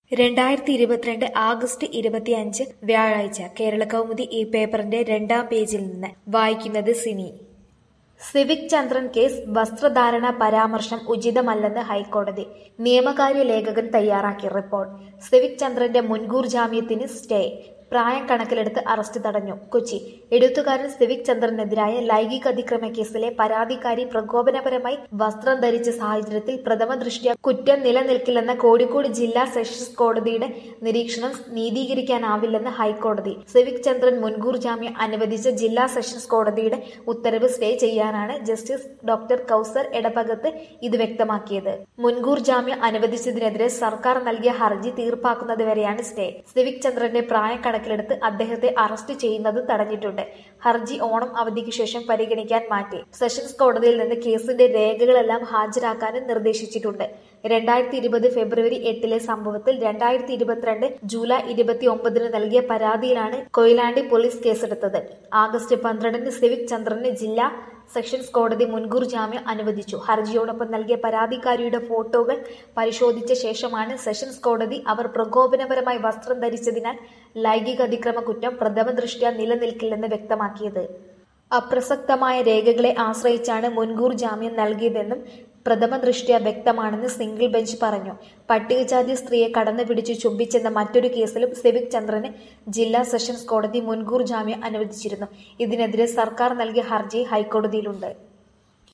രണ്ടായിരത്തി ഇരുപത്തിരണ്ട് ആഗസ്റ്റ് ഇരുപത്തിയഞ്ച് വ്യാഴാഴ്ച കേരളകൗമുദി ഈ പേപ്പറിന്റെ രണ്ടാം പേജിൽ നിന്ന് വായിക്കുന്നത് സിനി സിവിക് ചന്ദ്രൻ കേസ് വസ്ത്രധാരണ പരാമർശം ഉചിതമല്ലെന്ന് ഹൈക്കോടതി നിയമകാര്യ ലേഖകൻ തയ്യാറാക്കിയ റിപ്പോർട്ട് സിവിക് ചന്ദ്രന്റെ മുൻകൂർ ജാമ്യത്തിന് സ്റ്റേ പ്രായം കണക്കിലെടുത്ത് അറസ്റ്റ് തടഞ്ഞു കൊച്ചി എഴുത്തുകാരൻ സിവിക് ചന്ദ്രനെതിരായ ലൈംഗിക അതിക്രമ കേസിലെ പരാതിക്കാരി പ്രകോപനപരമായി വസ്ത്രം ധരിച്ച സാഹചര്യത്തിൽ പ്രഥമ ദൃഷ്ട്യാ കുറ്റം നിലനിൽക്കില്ലെന്ന കോഴിക്കോട് ജില്ലാ സെഷൻസ് കോടതിയുടെ നിരീക്ഷണം നീതീകരിക്കാനാവില്ലെന്ന് ഹൈക്കോടതി സിവിക് ചന്ദ്രൻ മുൻകൂർ ജാമ്യം അനുവദിച്ച ജില്ലാ സെഷൻസ് കോടതിയുടെ ഉത്തരവ് സ്റ്റേ ചെയ്യാനാണ് ജസ്റ്റിസ് ഡോക്ടർ കൌസർ എടപ്പകത്ത് ഇത് വ്യക്തമാക്കിയത് മുൻകൂർ ജാമ്യം അനുവദിച്ചതിനെതിരെ സർക്കാർ നൽകിയ ഹർജി തീർപ്പാക്കുന്നതുവരെയാണ് സ്റ്റേ സിവിക് ചന്ദ്രന്റെ പ്രായം കണക്കിലെടുത്ത് അദ്ദേഹത്തെ അറസ്റ്റ് ചെയ്യുന്നത് തടഞ്ഞിട്ടുണ്ട് ഹർജി ഓണം അവധിക്ക് ശേഷം പരിഗണിക്കാൻ മാറ്റി സെഷൻസ് കോടതിയിൽ നിന്ന് കേസിന്റെ രേഖകളെല്ലാം ഹാജരാക്കാനും നിർദ്ദേശിച്ചിട്ടുണ്ട് രണ്ടായിരത്തി ഇരുപത് ഫെബ്രുവരി എട്ടിലെ സംഭവത്തിൽ രണ്ടായിരത്തി ഇരുപത്തിരണ്ട് ജൂലൈ ഇരുപത്തി ഒമ്പതിന് നൽകിയ പരാതിയിലാണ് കൊയിലാണ്ടി പോലീസ് കേസെടുത്തത് ആഗസ്റ്റ് പന്ത്രണ്ടിന് സിവിക് ചന്ദ്രന് ജില്ലാ സെഷൻസ് കോടതി മുൻകൂർ ജാമ്യം അനുവദിച്ചു ഹർജിയോടൊപ്പം നൽകിയ പരാതിക്കാരിയുടെ ഫോട്ടോകൾ പരിശോധിച്ച ശേഷമാണ് സെഷൻസ് കോടതി അവർ പ്രകോപനപരമായി വസ്ത്രം ധരിച്ചതിനാൽ ലൈംഗിക അതിക്രമ കുറ്റം പ്രഥമ ദൃഷ്ട്യാ നിലനിൽക്കില്ലെന്ന് വ്യക്തമാക്കിയത് അപ്രസക്തമായ രേഖകളെ ആശ്രയിച്ചാണ് മുൻകൂർ ജാമ്യം നൽകിയതെന്നും പ്രഥമ ദൃഷ്ട്യാ വ്യക്തമാണെന്ന് സിംഗിൾ ബെഞ്ച് പറഞ്ഞു പട്ടികജാതി സ്ത്രീയെ കടന്നു പിടിച്ച് ചുംബിച്ചെന്ന മറ്റൊരു കേസിലും സിവിക് ചന്ദ്രന് ജില്ലാ സെഷൻസ് കോടതി മുൻകൂർ ജാമ്യം അനുവദിച്ചിരുന്നു ഇതിനെതിരെ സർക്കാർ നൽകിയ ഹർജി ഹൈക്കോടതിയിലുണ്ട്